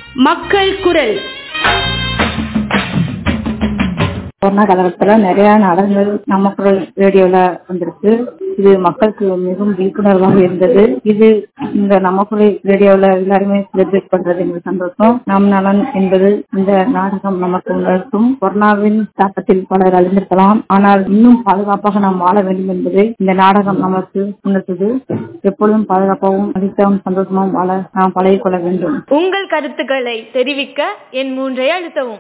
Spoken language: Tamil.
மக்கள் குரல் கொரோனா காலகட்டத்துல நிறைய நாடகங்கள் நம்ம குரல் ரேடியோல வந்திருக்கு இது மக்களுக்கு மிகவும் விழிப்புணர்வாக இருந்தது இது இந்த நம்ம குரல் ரேடியோல எல்லாருமே செலிப்ரேட் பண்றது எங்களுக்கு சந்தோஷம் நம் நலன் என்பது இந்த நாடகம் நமக்கு உணர்த்தும் கொரோனாவின் தாக்கத்தில் பலர் அழிந்திருக்கலாம் ஆனால் இன்னும் பாதுகாப்பாக நாம் வாழ வேண்டும் என்பதை இந்த நாடகம் நமக்கு உணர்த்துது எப்பொழுதும் பாதுகாப்பாகவும் மகிழ்ச்சியாகவும் சந்தோஷமாகவும் வாழ நாம் பழகிக் கொள்ள வேண்டும் உங்கள் கருத்துக்களை தெரிவிக்க என் மூன்றை அழுத்தவும்